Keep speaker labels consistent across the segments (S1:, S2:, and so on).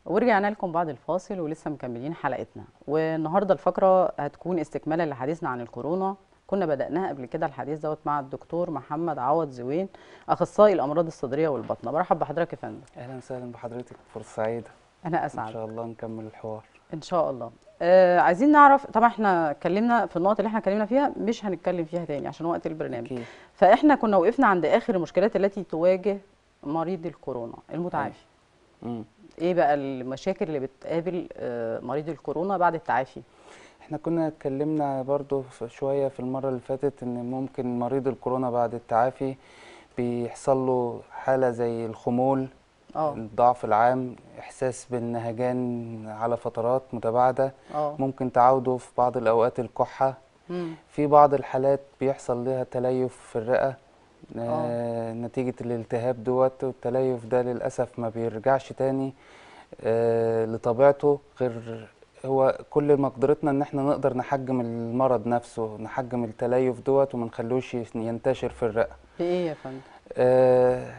S1: ورجعنا لكم بعد الفاصل ولسه مكملين حلقتنا والنهارده الفقره هتكون استكمالا لحديثنا عن الكورونا كنا بدأناها قبل كده الحديث دوت مع الدكتور محمد عوض زوين اخصائي الامراض الصدريه والبطنه برحب بحضرتك يا فندم
S2: اهلا وسهلا بحضرتك فرصه سعيده
S1: انا
S2: ان
S1: اسعد
S2: شاء الله نكمل الحوار
S1: ان شاء الله آه عايزين نعرف طبعا احنا اتكلمنا في النقط اللي احنا اتكلمنا فيها مش هنتكلم فيها تاني عشان وقت البرنامج
S2: اكيد
S1: فاحنا كنا وقفنا عند اخر المشكلات التي تواجه مريض الكورونا المتعافي
S2: مم.
S1: ايه بقى المشاكل اللي بتقابل آه، مريض الكورونا بعد التعافي
S2: احنا كنا اتكلمنا برضو في شويه في المره اللي فاتت ان ممكن مريض الكورونا بعد التعافي بيحصل له حاله زي الخمول
S1: اه
S2: الضعف العام احساس بالنهجان على فترات متباعده
S1: اه
S2: ممكن تعوده في بعض الاوقات الكحه
S1: مم.
S2: في بعض الحالات بيحصل لها تليف في الرئة آه نتيجة الالتهاب دوت والتليف ده للأسف ما بيرجعش تاني آه لطبيعته غير هو كل مقدرتنا ان احنا نقدر نحجم المرض نفسه نحجم التليف دوت وما نخلوش ينتشر في الرئة
S1: بايه يا فندم
S2: آه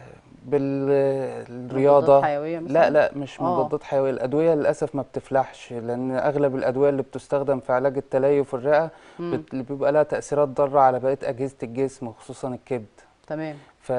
S2: بالرياضة
S1: مضادات حيويه مثلا
S2: لا لا مش
S1: آه.
S2: مضادات حيوية الأدوية للأسف ما بتفلحش لأن أغلب الأدوية اللي بتستخدم في علاج التليف الرئة
S1: مم.
S2: بت- اللي بيبقى لها تأثيرات ضارة على بقية أجهزة الجسم وخصوصا الكبد
S1: تمام
S2: ف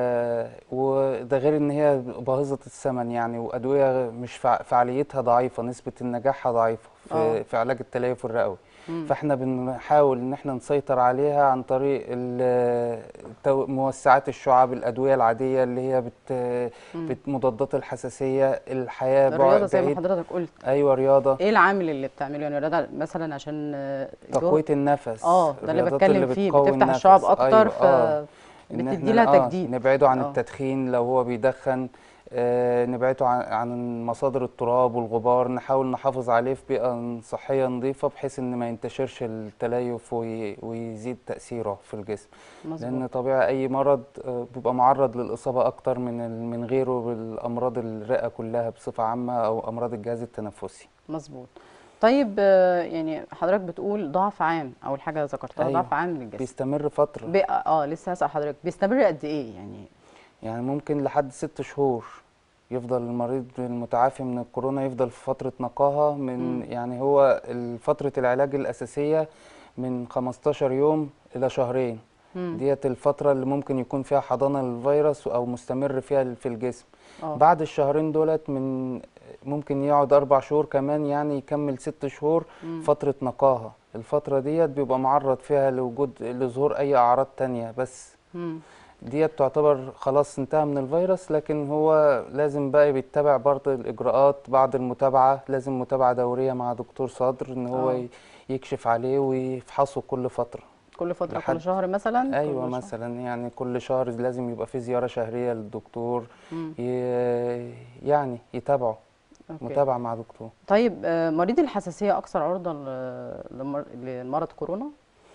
S2: وده غير ان هي باهظة الثمن يعني وأدوية مش فع... فعاليتها ضعيفة نسبة النجاحها ضعيفة في,
S1: آه.
S2: في علاج التليف الرئوي
S1: مم.
S2: فاحنا بنحاول ان احنا نسيطر عليها عن طريق ال- تو- موسعات الشعاب الأدوية العادية اللي هي بت...
S1: مم.
S2: بت... مضادات الحساسية الحياة
S1: الرياضه
S2: بعد
S1: زي ما
S2: بعيد
S1: حضرتك قلت
S2: ايوه رياضة
S1: ايه العامل اللي بتعمله يعني الرياضه مثلا عشان آه، الجهد-
S2: تقوية النفس
S1: اه ده اللي
S2: الرياضات
S1: بتكلم فيه
S2: بتقوي
S1: بتفتح
S2: النفس.
S1: الشعب اكتر
S2: أيوة،
S1: ف
S2: آه. إن
S1: بتدي
S2: إحنا-
S1: لها
S2: آه،
S1: تجديد
S2: نبعده عن
S1: آه.
S2: التدخين لو هو بيدخن آه، نبعده عن, عن مصادر التراب والغبار نحاول نحافظ عليه في بيئة صحية نظيفة بحيث ان ما ينتشرش التليف وي- ويزيد تأثيره في الجسم
S1: مظبوط
S2: لان طبيعي اي مرض آه، بيبقى معرض للإصابة اكتر من ال- من غيره بالامراض الرئة كلها بصفة عامة او امراض الجهاز التنفسي
S1: مظبوط طيب آه، يعني حضرتك بتقول ضعف عام اول حاجه ذكرتها
S2: أيوة.
S1: ضعف عام للجسم
S2: بيستمر فترة
S1: بي... اه لسه هسأل حضرتك بيستمر قد ايه يعني
S2: يعني ممكن لحد ست شهور يفضل المريض المتعافي من الكورونا يفضل في فترة نقاهة من
S1: مم.
S2: يعني هو ال- فترة العلاج الأساسية من 15 يوم إلى شهرين
S1: مم.
S2: ديت الفترة اللي ممكن يكون فيها حضانة للفيروس أو مستمر فيها في الجسم
S1: اه
S2: بعد الشهرين دولت من ممكن يقعد أربع شهور كمان يعني يكمل ست شهور
S1: مم.
S2: فترة نقاهة الفترة ديت بيبقى معرض فيها لوجود لظهور أي أعراض تانية بس
S1: مم.
S2: ديت تعتبر خلاص انتهى من الفيروس لكن هو لازم بقى بيتبع بعض الإجراءات بعد المتابعة لازم متابعة دورية مع دكتور صدر إن هو
S1: آه.
S2: ي- يكشف عليه ويفحصه كل فترة
S1: كل فتره
S2: لحد-
S1: كل شهر مثلا
S2: أيوة
S1: كل شهر.
S2: مثلا يعني كل شهر لازم يبقى في زيارة شهرية للدكتور
S1: مم.
S2: ي- يعني يتابعه
S1: أوكي.
S2: متابعة مع دكتور
S1: طيب آه، مريض الحساسيه اكثر عرضه ل- لمر... لمرض كورونا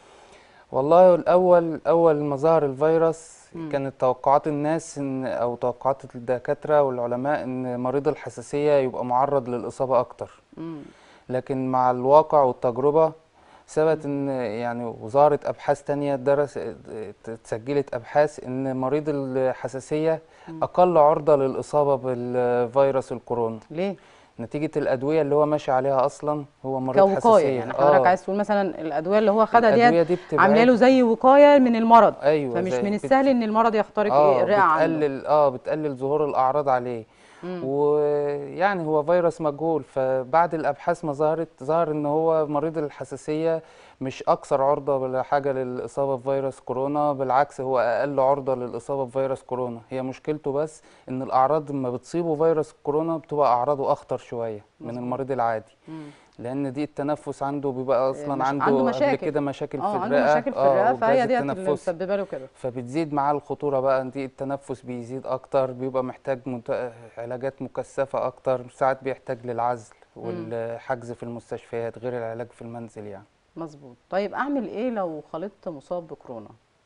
S2: والله الأول أول ما ظهر الفيروس
S1: مم.
S2: كانت توقعات الناس إن أو توقعات الدكاترة والعلماء إن مريض الحساسية يبقى معرض للإصابة أكتر
S1: مم.
S2: لكن مع الواقع والتجربة ثبت إن يعني وظهرت أبحاث تانية درس اتسجلت أبحاث إن مريض الحساسية
S1: مم.
S2: أقل عرضة للإصابة بالفيروس الكورونا
S1: ليه
S2: نتيجة الأدوية اللي هو ماشي عليها أصلا هو مريض
S1: كوقايه
S2: حساسية
S1: يعني حضرتك عايز تقول مثلا الادويه اللي هو خدها ديت
S2: الأدوية دي بتبقى
S1: عامله له زي وقايه من المرض
S2: أيوة
S1: فمش
S2: زي
S1: من
S2: بت-
S1: السهل ان المرض يخترق ايه
S2: اه
S1: الرئه عنده
S2: بتقلل اه بتقلل ظهور الاعراض عليه
S1: مم.
S2: ويعني هو فيروس مجهول فبعد الابحاث ما ظهرت ظهر ان هو مريض الحساسيه مش اكثر عرضه ولا حاجه للاصابه بفيروس كورونا بالعكس هو اقل عرضه للاصابه بفيروس كورونا هي مشكلته بس ان الاعراض لما بتصيبه فيروس كورونا بتبقى اعراضه اخطر شويه من
S1: مظبوط.
S2: المريض العادي
S1: مم.
S2: لان دي التنفس عنده بيبقى اصلا
S1: مش-
S2: عنده,
S1: عنده
S2: قبل
S1: مشاكل.
S2: كده مشاكل في
S1: اه
S2: الرئه
S1: عنده مشاكل في
S2: آه،
S1: الرئه
S2: والجهاز
S1: فهي ديت اللي
S2: التنفسي.
S1: مسببه له كده
S2: فبتزيد معاه الخطورة بقى دي التنفس بيزيد أكتر بيبقى محتاج مت... علاجات مكثفة أكتر ساعات بيحتاج للعزل والحجز في المستشفيات غير العلاج في المنزل يعني
S1: مظبوط طيب اعمل ايه لو خلطت مصاب بكورونا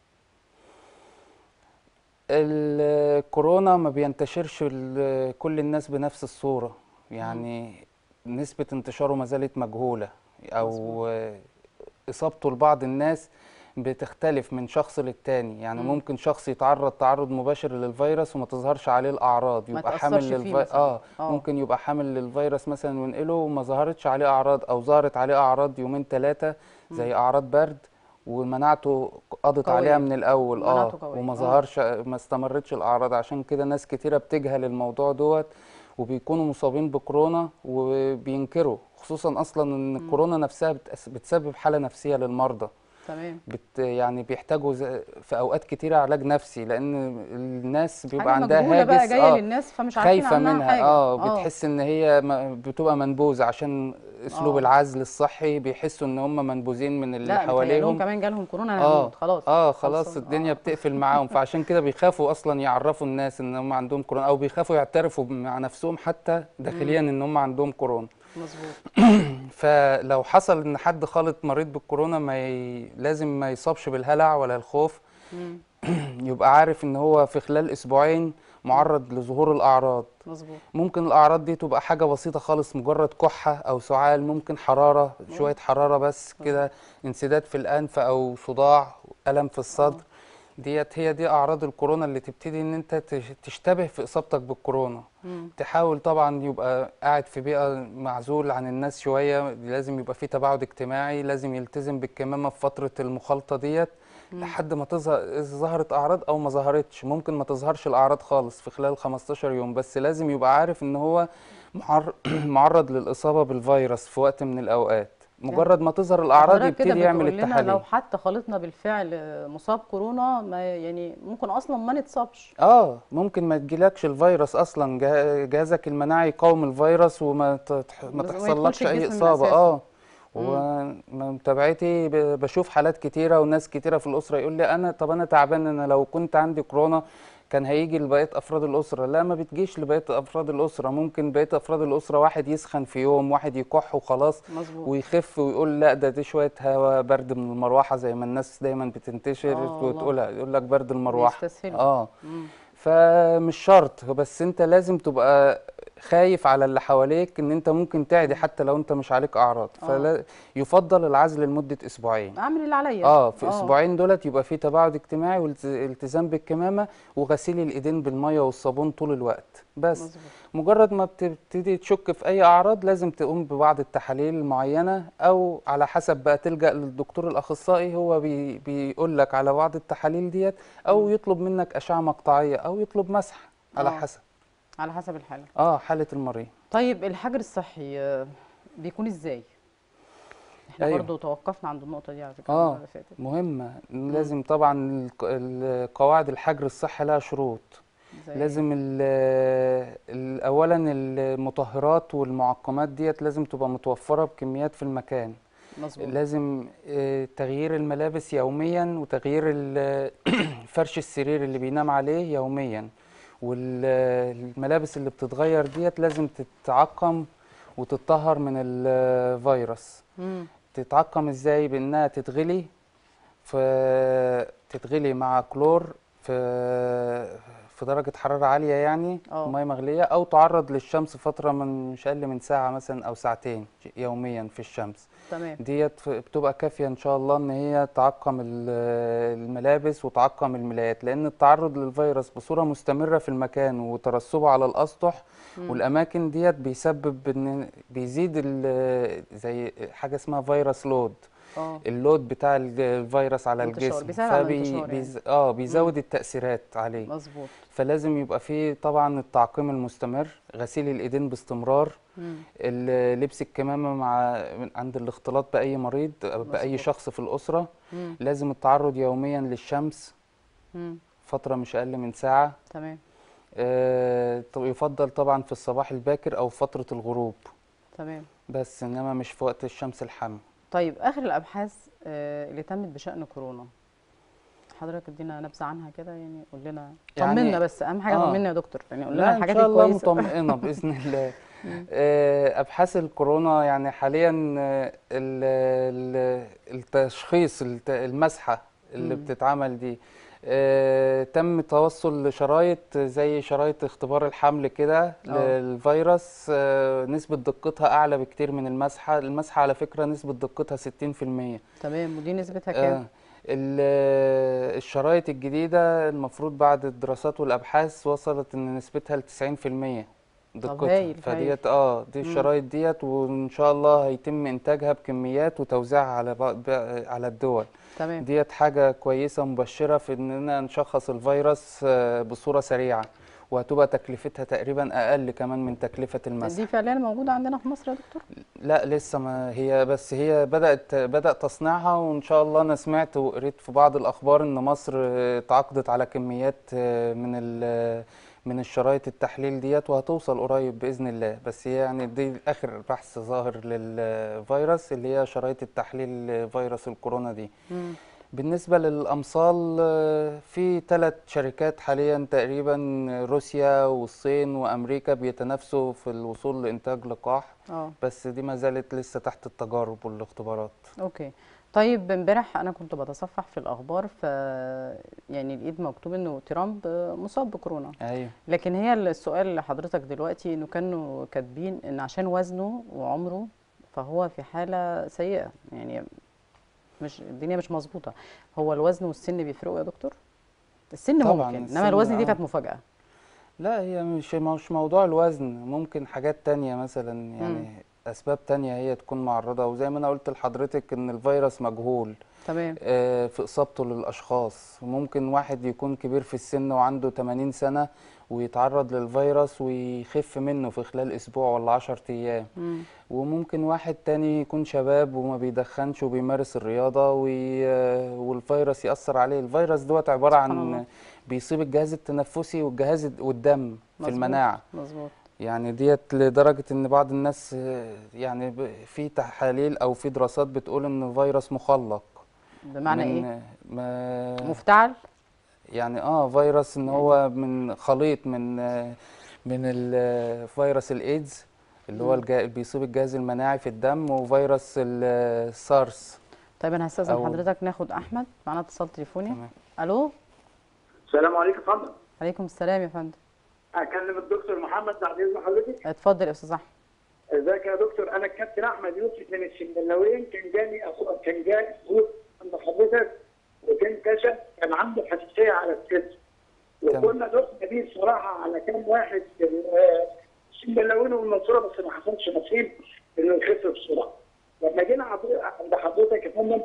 S2: الكورونا ما بينتشرش ل- كل الناس بنفس الصورة يعني نسبة انتشاره ما زالت مجهولة أو إصابته لبعض الناس بتختلف من شخص للتاني يعني
S1: مم.
S2: ممكن شخص يتعرض تعرض مباشر للفيروس وما تظهرش عليه الأعراض
S1: ما
S2: يبقى حامل
S1: تأثرش فيه
S2: للفيروس
S1: مثلاً.
S2: اه
S1: آه.
S2: ممكن يبقى حامل للفيروس مثلا وينقله وما ظهرتش عليه أعراض أو ظهرت عليه أعراض يومين ثلاثة زي أعراض برد ومناعته قضت
S1: قوية.
S2: عليها من الأول اه
S1: مناعته قوية.
S2: وما
S1: آه.
S2: ظهرش ما استمرتش الأعراض عشان كده ناس كتيرة بتجهل الموضوع دوت وبيكونوا مصابين بكورونا وبينكروا خصوصا اصلا ان الكورونا نفسها بتأس- بتسبب حاله نفسيه للمرضى
S1: تمام
S2: بت يعني بيحتاجوا ز- في اوقات كتيره علاج نفسي لان الناس بيبقى
S1: حاجه
S2: عندها
S1: مجهوله بقى
S2: هاجس
S1: جايه
S2: اه
S1: للناس فمش عارفين
S2: خايفه
S1: عنها
S2: منها
S1: حاجه
S2: اه بتحس ان هي م- بتبقى منبوذه عشان اسلوب
S1: آه.
S2: العزل الصحي بيحسوا ان هم منبوذين من اللي
S1: لا متهيألهم
S2: حواليهم
S1: كمان جالهم كورونا انا
S2: اه
S1: هموت خلاص
S2: اه خلاص
S1: خلصان.
S2: الدنيا
S1: آه.
S2: بتقفل معاهم فعشان كده بيخافوا اصلا يعرفوا الناس ان هم عندهم كورونا او بيخافوا يعترفوا مع نفسهم حتى داخليا ان هم عندهم كورونا
S1: مظبوط
S2: فلو حصل ان حد خالط مريض بالكورونا ما ي... لازم ما يصابش بالهلع ولا الخوف
S1: مم.
S2: يبقى عارف ان هو في خلال اسبوعين معرض لظهور الاعراض
S1: مظبوط
S2: ممكن الاعراض دي تبقى حاجه بسيطه خالص مجرد كحه او سعال ممكن حراره شويه حراره بس كده انسداد في الانف او صداع الم في الصدر ديت هي دي اعراض الكورونا اللي تبتدي ان انت تش- تشتبه في اصابتك بالكورونا
S1: مم.
S2: تحاول طبعا يبقى قاعد في بيئة معزول عن الناس شوية لازم يبقى في تباعد اجتماعي لازم يلتزم بالكمامة في فترة المخالطة ديت لحد ما تظهر إذا ظهرت أعراض أو ما ظهرتش ممكن ما تظهرش الأعراض خالص في خلال 15 يوم بس لازم يبقى عارف إن هو معر- معرض للإصابة بالفيروس في وقت من الأوقات مجرد ما تظهر الأعراض
S1: حضرتك كده
S2: يبتدي يعمل
S1: بتقول لنا
S2: التحاليل
S1: لو حتى خلطنا بالفعل مصاب كورونا ما يعني ممكن اصلا ما نتصابش
S2: اه ممكن ما تجيلكش الفيروس اصلا جه- جهازك المناعي يقاوم الفيروس وما تتح- ما
S1: بس ما
S2: تحصلكش
S1: يدخلش
S2: اي
S1: الجسم من
S2: اصابه
S1: أساسه.
S2: اه ومتابعتي ب- بشوف حالات كتيره وناس كتيره في الاسره يقول لي انا طب انا تعبان انا لو كنت عندي كورونا كان هيجي لبقيه افراد الاسره لا ما بتجيش لبقيه افراد الاسره ممكن بقيه افراد الاسره واحد يسخن في يوم واحد يكح وخلاص
S1: مظبوط
S2: ويخف ويقول لا ده دي شويه هواء برد من المروحه زي ما الناس دايما بتنتشر
S1: آه والله.
S2: وتقولها يقول لك برد المروحه
S1: بيستسهلوا.
S2: اه
S1: مم.
S2: فمش شرط بس انت لازم تبقى خايف على اللي حواليك ان انت ممكن تعدي حتى لو انت مش عليك اعراض
S1: آه.
S2: فلا يفضل العزل لمده اسبوعين
S1: اعمل اللي عليا
S2: اه في اسبوعين دولت يبقى في تباعد اجتماعي والتزام بالكمامه وغسيل الايدين بالميه والصابون طول الوقت بس
S1: مظبوط
S2: مجرد ما بتبتدي تشك في اي اعراض لازم تقوم ببعض التحاليل المعينه او على حسب بقى تلجا للدكتور الاخصائي هو بي بيقول لك على بعض التحاليل ديت او يطلب منك اشعه مقطعيه او يطلب مسح على
S1: آه.
S2: حسب
S1: على حسب الحاله
S2: اه حاله المريض
S1: طيب الحجر الصحي آه، بيكون ازاي احنا
S2: أيوة.
S1: برضو توقفنا عند النقطه دي على فكره
S2: آه.
S1: المرة اللي فاتت
S2: مهمه لازم طبعا الق- القواعد الحجر الصحي لها شروط
S1: زي
S2: لازم ال ال اولا المطهرات والمعقمات ديت لازم تبقى متوفره بكميات في المكان
S1: مظبوط
S2: لازم آه، تغيير الملابس يوميا وتغيير ال- فرش السرير اللي بينام عليه يوميا والملابس اللي بتتغير ديت لازم تتعقم وتتطهر من الفيروس
S1: مم.
S2: تتعقم ازاي بانها تتغلي في تتغلي مع كلور في في درجة حرارة عالية يعني
S1: آه.
S2: مية مغلية أو تعرض للشمس فترة من مش أقل من ساعة مثلا أو ساعتين يوميا في الشمس
S1: تمام
S2: ديت ف- بتبقى كافية إن شاء الله إن هي تعقم ال- الملابس وتعقم الملايات لأن التعرض للفيروس بصورة مستمرة في المكان وترسبه على الأسطح والأماكن ديت بيسبب إن بيزيد ال- زي حاجة اسمها فيروس لود
S1: اه
S2: اللود بتاع ال- الفيروس على
S1: انتشار،
S2: الجسم
S1: بيساعد على الانتشار يعني.
S2: بيز... اه بيزود التأثيرات عليه
S1: مظبوط
S2: فلازم يبقى فيه طبعا التعقيم المستمر غسيل الإيدين باستمرار
S1: مم.
S2: ال- لبس الكمامة مع من- عند الاختلاط بأي مريض بأي
S1: مظبوط.
S2: شخص في الأسرة
S1: مم.
S2: لازم التعرض يوميا للشمس
S1: مم.
S2: فترة مش أقل من ساعة
S1: تمام
S2: آه، طب يفضل طبعا في الصباح الباكر أو فترة الغروب
S1: تمام
S2: بس إنما مش في وقت الشمس الحامية
S1: طيب اخر الابحاث آه، اللي تمت بشان كورونا حضرتك ادينا نبذه عنها كده يعني قول لنا
S2: يعني-
S1: طمنا بس اهم حاجه
S2: آه.
S1: طمنا يا دكتور يعني قول
S2: لا
S1: لنا
S2: ان
S1: الحاجات
S2: شاء الله
S1: الكويسه
S2: مطمئنه باذن الله آه، ابحاث الكورونا يعني حاليا آه، ال- ال- التشخيص الت- المسحه اللي
S1: مم.
S2: بتتعمل دي آه، تم توصل لشرايط زي شرايط اختبار الحمل كده
S1: آه.
S2: للفيروس آه، نسبه دقتها اعلى بكتير من المسحه المسحه على فكره نسبه دقتها 60%
S1: تمام ودي نسبتها
S2: آه،
S1: كام
S2: ال- الشرايط الجديدة المفروض بعد الدراسات والأبحاث وصلت إن نسبتها ل 90% دقتها
S1: هايل، هايل.
S2: فديت اه دي
S1: مم.
S2: الشرايط ديت وإن شاء الله هيتم إنتاجها بكميات وتوزيعها على بق- بق- على الدول
S1: تمام
S2: ديت حاجة كويسة مبشرة في إننا نشخص الفيروس آه، بصورة سريعة وهتبقى تكلفتها تقريبا أقل كمان من تكلفة المسح
S1: دي فعليا موجودة عندنا في مصر يا دكتور
S2: لا لسه ما هي بس هي بدأت بدأ تصنيعها وإن شاء الله أنا سمعت وقريت في بعض الأخبار إن مصر آه، تعاقدت على كميات آه، من ال من الشرايط التحليل ديت وهتوصل قريب بإذن الله بس هي يعني دي آخر بحث ظاهر للفيروس اللي هي شرايط التحليل فيروس الكورونا دي
S1: مم.
S2: بالنسبة للأمصال آه، في ثلاث شركات حاليا تقريبا روسيا والصين وأمريكا بيتنافسوا في الوصول لإنتاج لقاح
S1: اه
S2: بس دي ما زالت لسه تحت التجارب والاختبارات
S1: اوكي طيب امبارح انا كنت بتصفح في الاخبار ف يعني لقيت مكتوب انه ترامب مصاب بكورونا
S2: ايوه
S1: لكن هي السؤال لحضرتك دلوقتي انه كانوا كاتبين ان عشان وزنه وعمره فهو في حالة سيئة يعني مش الدنيا مش مظبوطة هو الوزن والسن بيفرقوا يا دكتور السن
S2: طبعاً،
S1: ممكن
S2: السن
S1: انما الوزن دي
S2: آه.
S1: كانت مفاجأة
S2: لا هي مش مش موضوع الوزن ممكن حاجات تانية مثلا يعني أسباب تانية هي تكون معرضة وزي ما أنا قلت لحضرتك إن الفيروس مجهول
S1: تمام
S2: آه، في إصابته للأشخاص ممكن واحد يكون كبير في السن وعنده 80 سنة ويتعرض للفيروس ويخف منه في خلال أسبوع ولا 10 أيام
S1: مم.
S2: وممكن واحد تاني يكون شباب وما بيدخنش وبيمارس الرياضة وي... والفيروس يأثر عليه الفيروس دوت عبارة
S1: سبحان
S2: عن
S1: الله.
S2: بيصيب الجهاز التنفسي والجهاز الد- والدم في
S1: مظبوط،
S2: المناعة
S1: مظبوط
S2: يعني ديت لدرجة ان بعض الناس آه، يعني ب- في تحاليل او في دراسات بتقول ان الفيروس مخلق
S1: بمعنى
S2: من
S1: ايه
S2: ما
S1: مفتعل
S2: يعني اه فيروس ان هو من خليط من آه، من ال- فيروس الايدز اللي هو
S1: مم.
S2: الجا- بيصيب الجهاز المناعي في الدم وفيروس ال- السارس
S1: طيب انا هستأذن
S2: أو-
S1: حضرتك ناخد احمد معانا اتصال تليفوني
S2: تمام
S1: الو
S3: السلام عليكم يا فندم
S1: عليكم السلام يا فندم
S3: اكلم الدكتور محمد بعد اذن حضرتك
S1: اتفضل يا استاذ احمد
S3: ازيك يا دكتور انا الكابتن احمد يوسف من الشمالوين كان جاني أخو... كان جاي أخوه عند حضرتك وكان كشف كان عنده حساسيه على الكتف وكنا دخنا بيه الصراحه على كام واحد في ال- الشمالوين والمنصوره بس ما حصلش نصيب انه يخف بسرعه لما جينا عض- عند حضرتك يا فندم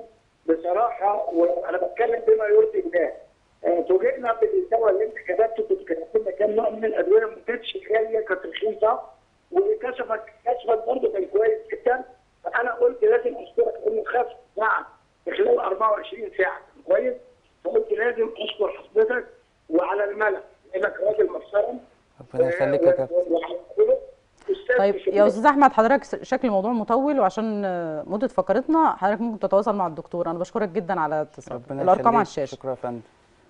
S3: بصراحه وانا بتكلم بما يرضي الله آه، فوجئنا بالدواء اللي انت كتبته كنت كتبت لنا كام نوع من الادويه ما كانتش غاليه كانت رخيصه وكشفك كشفك برضه كان كويس جدا فانا قلت لازم اشكرك انه خف ساعه في خلال 24 ساعه كان كويس فقلت لازم اشكر حضرتك وعلى الملأ لانك راجل محترم
S2: ربنا يخليك يا كابتن
S3: وعلى كله أستاذ
S1: طيب
S3: في
S1: يا
S3: شغلك.
S1: استاذ احمد حضرتك س- شكل الموضوع مطول وعشان آه، مده فقرتنا حضرتك ممكن تتواصل مع الدكتور انا بشكرك جدا على الاتصال
S2: ربنا
S1: الارقام على
S2: يخليك.
S1: الشاشه
S2: شكرا يا فندم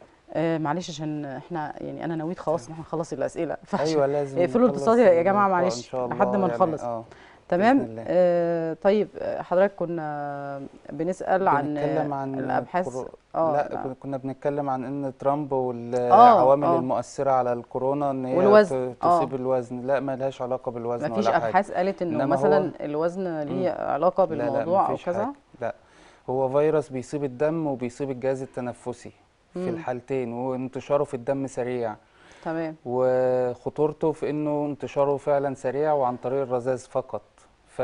S1: آه معلش عشان احنا يعني انا نويت خلاص ان احنا نخلص الاسئله فعشان
S2: ايوه لازم
S1: اقفلوا
S2: نخلص
S1: الاتصال يا جماعه
S2: اللقاء
S1: معلش
S2: ان شاء الله
S1: لحد ما
S2: يعني
S1: نخلص
S2: اه
S1: تمام
S2: بإذن الله.
S1: آه طيب آه، حضرتك كنا بنسال عن
S2: بنتكلم
S1: آه،
S2: عن
S1: الابحاث
S2: كورو-
S1: اه
S2: لا
S1: لا.
S2: كنا- كنا بنتكلم عن ان ترامب والعوامل
S1: آه.
S2: المؤثره على الكورونا ان هي
S1: والوزن.
S2: ت-
S1: آه.
S2: تصيب الوزن لا ما لهاش علاقه بالوزن
S1: مفيش
S2: ولا حاجه
S1: ابحاث قالت انه
S2: إنما هو-
S1: مثلا الوزن ليه علاقه
S2: لا لا
S1: بالموضوع او
S2: مفيش
S1: كذا
S2: حاجة. لا هو فيروس بيصيب الدم وبيصيب الجهاز التنفسي في
S1: مم.
S2: الحالتين وانتشاره في الدم سريع
S1: تمام
S2: وخطورته في انه انتشاره فعلا سريع وعن طريق الرذاذ فقط ف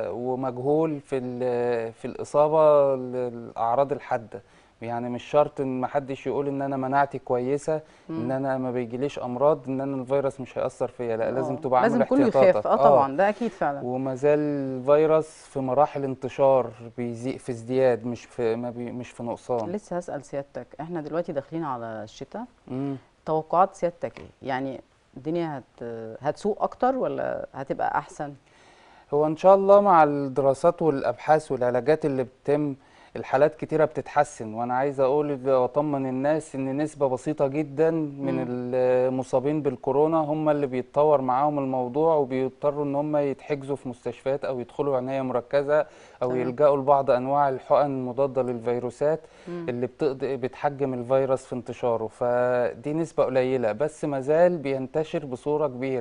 S2: ومجهول في ال- في الاصابه للاعراض الحاده يعني مش شرط ان محدش يقول ان انا مناعتي كويسه ان انا ما بيجيليش امراض ان انا الفيروس مش هيأثر فيا لا لازم
S1: آه.
S2: تبقى عامل
S1: لازم كله
S2: احتياطاتك
S1: يخاف اه طبعا ده اكيد فعلا
S2: وما زال الفيروس في مراحل انتشار بيزيد في ازدياد مش في ما بي مش في نقصان
S1: لسه هسأل سيادتك احنا دلوقتي داخلين على الشتاء
S2: مم.
S1: توقعات سيادتك ايه يعني الدنيا هت هتسوق اكتر ولا هتبقى احسن
S2: هو ان شاء الله مع الدراسات والابحاث والعلاجات اللي بتتم الحالات كتيرة بتتحسن وانا عايز اقول واطمن الناس ان نسبة بسيطة جدا من
S1: مم.
S2: المصابين بالكورونا هم اللي بيتطور معاهم الموضوع وبيضطروا ان هم يتحجزوا في مستشفيات او يدخلوا عناية مركزة او
S1: تمام.
S2: يلجأوا لبعض انواع الحقن المضادة للفيروسات
S1: مم.
S2: اللي بتقضي بتحجم الفيروس في انتشاره فدي نسبة قليلة بس مازال بينتشر بصورة كبيرة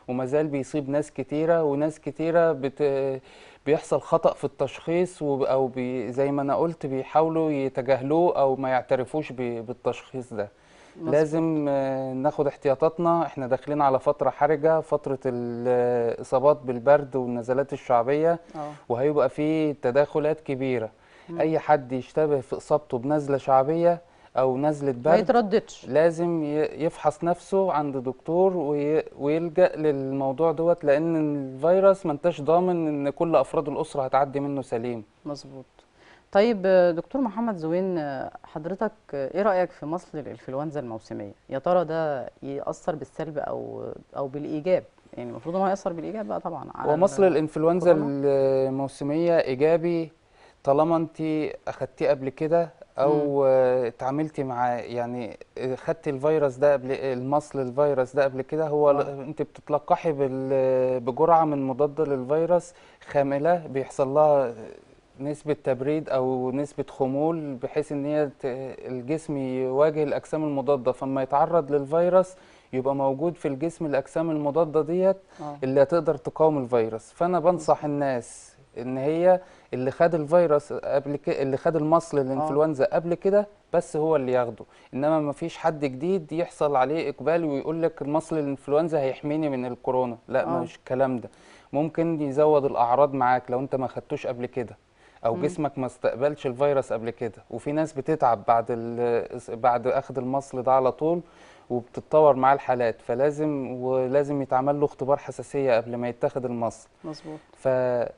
S2: وما زال بيصيب ناس كتيرة وناس كتيرة بت... بيحصل خطأ في التشخيص و... أو بي... زي ما أنا قلت بيحاولوا يتجاهلوه أو ما يعترفوش ب... بالتشخيص ده
S1: مظبوط.
S2: لازم آه، ناخد احتياطاتنا احنا داخلين على فترة حرجة فترة الإصابات بالبرد والنزلات الشعبية
S1: اه
S2: وهيبقى فيه تداخلات كبيرة أي حد يشتبه في إصابته بنزلة شعبية أو نزلة
S1: ما
S2: برد
S1: يترددش
S2: لازم ي- يفحص نفسه عند دكتور وي- ويلجأ للموضوع دوت لأن الفيروس ما انتش ضامن إن كل أفراد الأسرة هتعدي منه سليم
S1: مظبوط طيب آه، دكتور محمد زوين آه، حضرتك آه، ايه رأيك في مصل الانفلونزا الموسمية يا ترى ده يأثر بالسلب او او بالإيجاب يعني المفروض ان هو يأثر بالإيجاب بقى طبعا على
S2: ومصل
S1: ال-
S2: الإنفلونزا
S1: كورونا؟
S2: الموسمية إيجابي طالما أنت أخدتيه قبل كده أو آه، اتعاملتي مع يعني آه، خدتي الفيروس ده قبل المصل الفيروس ده قبل كده هو ل-
S1: آه.
S2: أنت بتتلقحي بال- بجرعة من مضاد للفيروس خاملة بيحصل لها نسبة تبريد أو نسبة خمول بحيث إن هي ت- الجسم يواجه الأجسام المضادة فما يتعرض للفيروس يبقى موجود في الجسم الأجسام المضادة ديت
S1: اه
S2: اللي هتقدر تقاوم الفيروس فانا بنصح الناس ان هي اللي خد الفيروس قبل كده اللي خد المصل الانفلونزا قبل كده بس هو اللي ياخده انما ما فيش حد جديد يحصل عليه اقبال ويقول لك المصل الانفلونزا هيحميني من الكورونا لا
S1: آه.
S2: مش الكلام ده ممكن يزود الاعراض معاك لو انت ما خدتوش قبل كده او
S1: مم.
S2: جسمك ما استقبلش الفيروس قبل كده وفي ناس بتتعب بعد ال- بعد اخذ المصل ده على طول وبتتطور معاه الحالات فلازم ولازم يتعمل له اختبار حساسية قبل ما يتاخد المصل
S1: مظبوط
S2: ف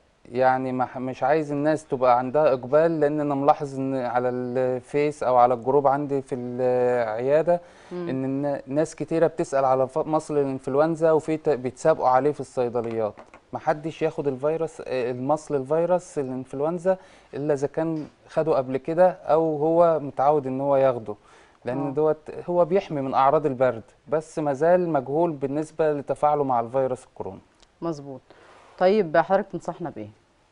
S2: يعني ما- مش عايز الناس تبقى عندها اقبال لان انا ملاحظ ان على الفيس او على الجروب عندي في العياده
S1: مم.
S2: ان النا- ناس كتيره بتسال على ف- مصل الانفلونزا وفي ت- بيتسابقوا عليه في الصيدليات محدش ياخد الفيروس آه، المصل الفيروس الانفلونزا الا اذا كان خده قبل كده او هو متعود ان هو ياخده
S1: آه.
S2: لان دوت هو بيحمي من اعراض البرد بس مازال مجهول بالنسبه لتفاعله مع الفيروس الكورونا
S1: مظبوط طيب حضرتك تنصحنا بإيه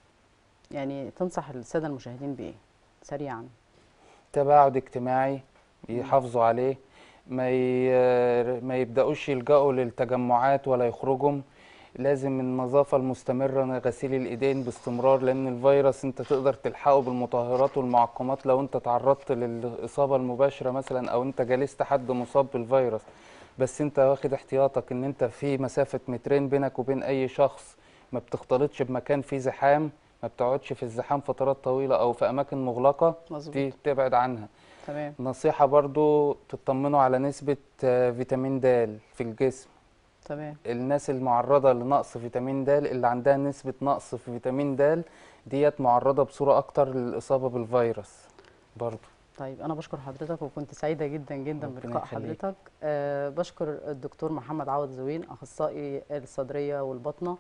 S1: يعني تنصح السادة المشاهدين بإيه سريعا
S2: تباعد اجتماعي يحافظوا عليه ما ي... ما يبداوش يلجأوا للتجمعات ولا يخرجوا لازم النظافة المستمرة غسيل الإيدين باستمرار لأن الفيروس أنت تقدر تلحقه بالمطهرات والمعقمات لو أنت تعرضت للإصابة المباشرة مثلا أو أنت جالست حد مصاب بالفيروس بس أنت واخد احتياطك إن أنت في مسافة مترين بينك وبين أي شخص ما بتختلطش بمكان فيه زحام ما بتقعدش في الزحام فترات طويلة أو في أماكن مغلقة
S1: مظبوط
S2: دي تبعد عنها
S1: تمام
S2: نصيحة برضو تطمنوا على نسبة آه، فيتامين د في الجسم
S1: تمام
S2: الناس المعرضة لنقص فيتامين د اللي عندها نسبة نقص في فيتامين د ديت معرضة بصورة أكتر للإصابة بالفيروس برضو
S1: طيب أنا بشكر حضرتك وكنت سعيدة جدا جدا
S2: ربنا
S1: بلقاء
S2: يخليك.
S1: حضرتك أه بشكر الدكتور محمد عوض زوين أخصائي الصدرية والبطنة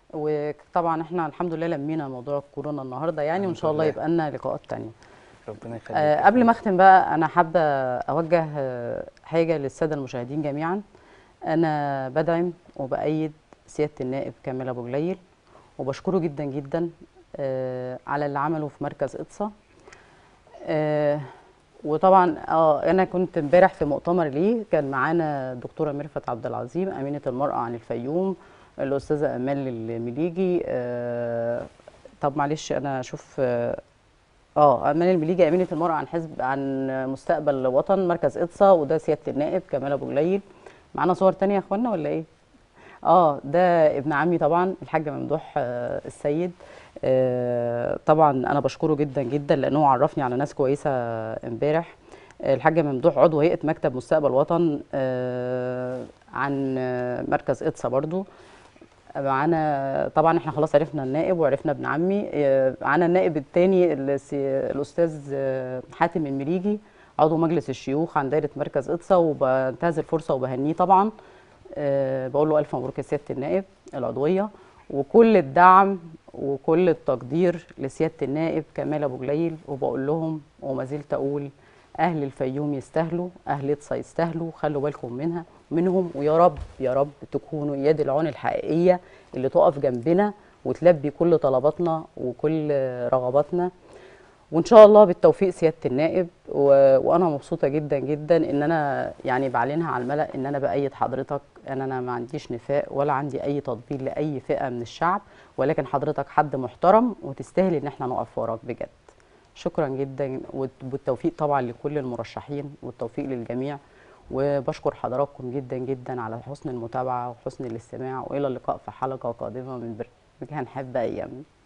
S1: وطبعا احنا الحمد لله لمينا موضوع الكورونا النهارده يعني وان
S2: الحمد
S1: شاء الله
S2: لله.
S1: يبقى لنا لقاءات تانية
S2: ربنا يخليك
S1: أه
S2: يا
S1: قبل
S2: فندم.
S1: ما اختم بقى انا حابه اوجه آه، حاجه للساده المشاهدين جميعا انا بدعم وبأيد سياده النائب كامل ابو جليل وبشكره جدا جدا آه، على اللي عمله في مركز اقصى آه، وطبعا اه انا كنت امبارح في مؤتمر ليه كان معانا الدكتوره ميرفت عبد العظيم امينه المراه عن الفيوم الاستاذه امال المليجي آه، طب معلش انا اشوف اه آه، امال المليجي امينه المراه عن حزب عن مستقبل الوطن مركز اقصى وده سياده النائب كمال ابو جليل معانا صور تانية يا اخوانا ولا ايه اه ده ابن عمي طبعا الحاج ممدوح آه، السيد آه، طبعا انا بشكره جدا جدا لانه عرفني على ناس كويسه امبارح آه، الحاج ممدوح عضو هيئه مكتب مستقبل وطن آه، عن آه، مركز اقصى برضو معانا طبعا احنا خلاص عرفنا النائب وعرفنا ابن عمي آه، معانا النائب الثاني الاستاذ آه، حاتم المليجي عضو مجلس الشيوخ عن دايره مركز اقصى وبنتهز الفرصه وبهنيه طبعا آه، بقول له الف مبروك يا سياده النائب العضويه وكل الدعم وكل التقدير لسياده النائب كمال ابو جليل وبقول لهم وما زلت اقول اهل الفيوم يستاهلوا اهل اقصى يستاهلوا خلوا بالكم منها منهم ويا رب يا رب تكونوا يد العون الحقيقيه اللي تقف جنبنا وتلبي كل طلباتنا وكل رغباتنا وان شاء الله بالتوفيق سياده النائب و... وانا مبسوطه جدا جدا ان انا يعني بعلنها على الملا ان انا بايد حضرتك ان انا ما عنديش نفاق ولا عندي اي تطبيل لاي فئه من الشعب ولكن حضرتك حد محترم وتستاهل ان احنا نقف وراك بجد شكرا جدا والتوفيق طبعا لكل المرشحين والتوفيق للجميع وبشكر حضراتكم جدا جدا على حسن المتابعه وحسن الاستماع والى اللقاء في حلقه قادمه من برنامج هنحب ايامنا